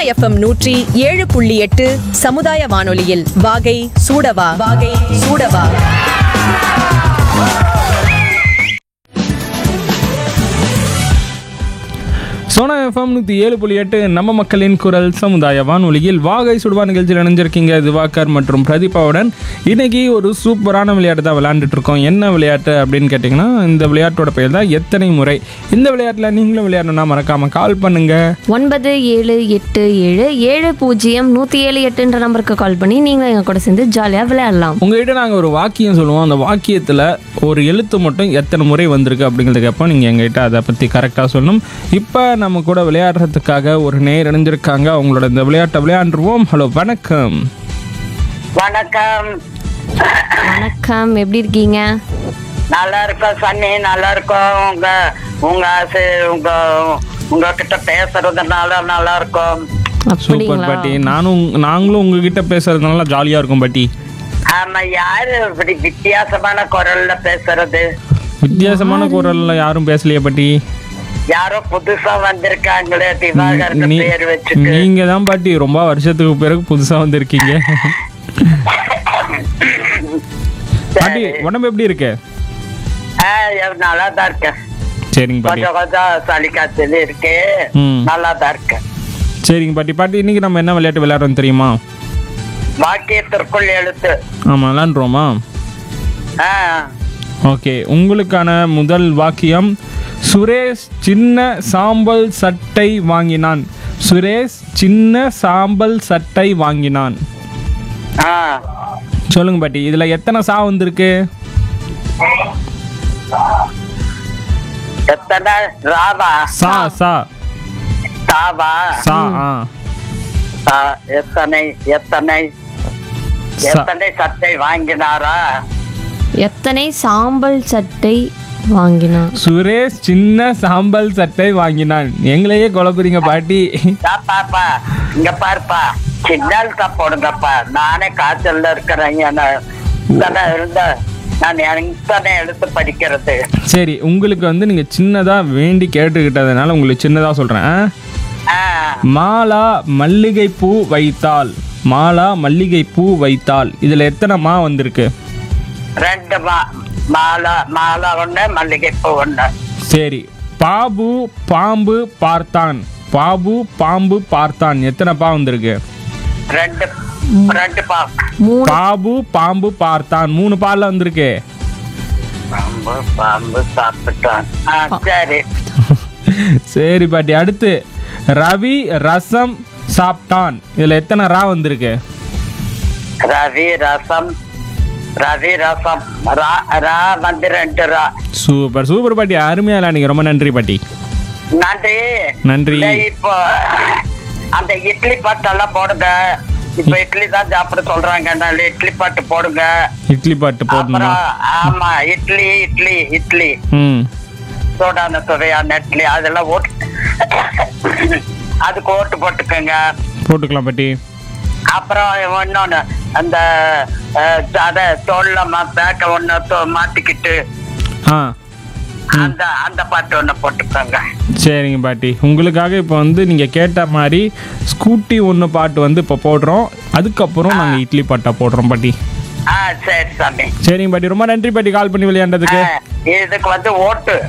FM நூற்றி ஏழு புள்ளி எட்டு சமுதாய வானொலியில் வாகை சூடவா வாகை சூடவா சோனா எஃப்எம் நூற்றி ஏழு புள்ளி எட்டு நம்ம மக்களின் குரல் சமுதாய வானொலியில் வாகை சுடுவா நிகழ்ச்சியில் இணைஞ்சிருக்கீங்க திவாகர் மற்றும் பிரதீபாவுடன் இன்னைக்கு ஒரு சூப்பரான விளையாட்டு தான் விளையாண்டுட்டு இருக்கோம் என்ன விளையாட்டு அப்படின்னு கேட்டிங்கன்னா இந்த விளையாட்டோட பெயர் தான் எத்தனை முறை இந்த விளையாட்டில் நீங்களும் விளையாடணும்னா மறக்காமல் கால் பண்ணுங்க ஒன்பது ஏழு எட்டு ஏழு ஏழு பூஜ்ஜியம் நூற்றி ஏழு எட்டுன்ற நம்பருக்கு கால் பண்ணி நீங்கள் எங்கள் கூட சேர்ந்து ஜாலியாக விளையாடலாம் உங்ககிட்ட நாங்கள் ஒரு வாக்கியம் சொல்லுவோம் அந்த வாக்கியத்தில் ஒரு எழுத்து மட்டும் எத்தனை முறை வந்திருக்கு அப்படிங்கிறது கேட்போம் நீங்கள் எங்ககிட்ட அதை பற்றி கரெக்டாக சொல்லணும் இப்போ நம்ம கூட விளையாடுறதுக்காக ஒரு நேர் இணைஞ்சிருக்காங்க அவங்களோட இந்த விளையாட்டை விளையாண்டுருவோம் ஹலோ வணக்கம் வணக்கம் வணக்கம் எப்படி இருக்கீங்க நல்லா இருக்கோம் சன்னி நல்லா இருக்கோம் உங்க உங்க ஆசை உங்க உங்ககிட்ட பேசுறதுனால நல்லா இருக்கும் சூப்பர் அப்படிங்களா பாட்டி நானும் நாங்களும் உங்ககிட்ட பேசுறதுனால ஜாலியாக இருக்கும் பாட்டி ஆமா யாரு இப்படி வித்தியாசமான குரல்ல பேசுறது வித்தியாசமான குரல்ல யாரும் பேசலையே பாட்டி யாரோ புதுசா வந்திருக்காங்களே திவாகர்னு நீ- பேர் வச்சுட்டு நீங்க தான் பாட்டி ரொம்ப வருஷத்துக்கு பிறகு புதுசா வந்திருக்கீங்க பாட்டி உடம்பு எப்படி இருக்கு ஆ, நல்லா தான் இருக்கேன் சரிங்க பாட்டி கொஞ்சம் கொஞ்சம் சளி காய்ச்சல் இருக்கு ம். நல்லா தான் இருக்கேன் சரிங்க பாட்டி பாட்டி இன்னைக்கு நம்ம என்ன விளையாட்டு விளையாடுறோம் தெரியுமா வாக்கியத்திற்குள் எழுத்து ஆமா விளையாண்டுருவோமா ஆ ஓகே உங்களுக்கான முதல் வாக்கியம் சுரேஷ் சின்ன சாம்பல் சட்டை வாங்கினான் சுரேஷ் சின்ன சாம்பல் சட்டை வாங்கினான் ஆ சொல்லுங்க பாட்டி இதுல எத்தனை சா வந்திருக்கு எத்தனை ராவா சா சா தாவா சா ஆ ஆ, எத்தனை எத்தனை ச- எத்தனை சட்டை வாங்கினாரா எத்தனை சாம்பல் சட்டை வாங்கினான் சுரேஷ் சின்ன சாம்பல் சட்டை வாங்கினான் எங்களையே குழப்புறீங்க பாட்டி தா பாப்பா இங்க பாருப்பா சிக்னல் தான் போடுங்கப்பா நானே காய்ச்சல்ல இருக்கிறேன் என்ன- இத்தனை இருந்த நான் எத்தனை எடுத்து படிக்கிறது சரி உங்களுக்கு வந்து நீங்க சின்னதா வேண்டி கேட்டுக்கிட்டதுனால உங்களுக்கு சின்னதா சொல்றேன் ஆ? ஆ, மாலா மல்லிகை பூ வைத்தாள் மாலா மல்லிகை பூ வைத்தாள் இதுல எத்தனை மா வந்திருக்கு ரெண்டு மா மாலை மாலை ஒண்ணு மல்லிகைப்பூ ஒண்ணு சரி பாபு பாம்பு பார்த்தான் பாபு பாம்பு பார்த்தான் எத்தனை பா வந்திருக்கு ரெண்டு ரெண்டு பா மூணு பாபு பாம்பு பார்த்தான் மூணு பால்ல வந்திருக்கு பாம்பு பாம்பு சாப்பிட்டான் ஆ, சரி சரி பாட்டி அடுத்து ரவி ரசம் சாப்பிட்டான் இதுல எத்தனை ரா வந்திருக்கு ரவி ரசம் ரவி ரசம் ரா ரா வந்து ரெண்டு ரா சூப்பர் சூப்பர் பாட்டி அருமையா விளையாடுங்க ரொம்ப நன்றி பாட்டி நன்றி நன்றி இல்ல, இப்போ அந்த இட்லி பாட்டு எல்லாம் போடுங்க இப்ப இட்லி தான் சாப்பிட சொல்றாங்க அதனால இட்லி பாட்டு போடுங்க இட்லி பாட்டு போடணுமா அப்புறம் ஆமா இட்லி இட்லி இட்லி ம் சூடான சுவையான இட்லி அதெல்லாம் ஓட்டு அதுக்கு ஓட்டு போட்டுக்கோங்க போட்டுக்கலாம் பாட்டி அப்புறம் இன்னொன்னு அந்த அஹ், அத தோல்ல பேக்க ஒண்ணு மாட்டிக்கிட்டு ஆ அந்த அந்த பாட்டு ஒண்ணு போட்டுக்கோங்க சரிங்க பாட்டி உங்களுக்காக இப்போ வந்து நீங்கள் கேட்ட மாதிரி ஸ்கூட்டி ஒன்று பாட்டு வந்து இப்போ போடுறோம் அதுக்கப்புறம் நாங்கள் இட்லி பாட்டா போடுறோம் பாட்டி ஆ சரி சாமி சரிங்க பாட்டி ரொம்ப நன்றி பாட்டி கால் பண்ணி விளையாண்டதுக்கு ஆ, இதுக்கு வந்து ஓட்டு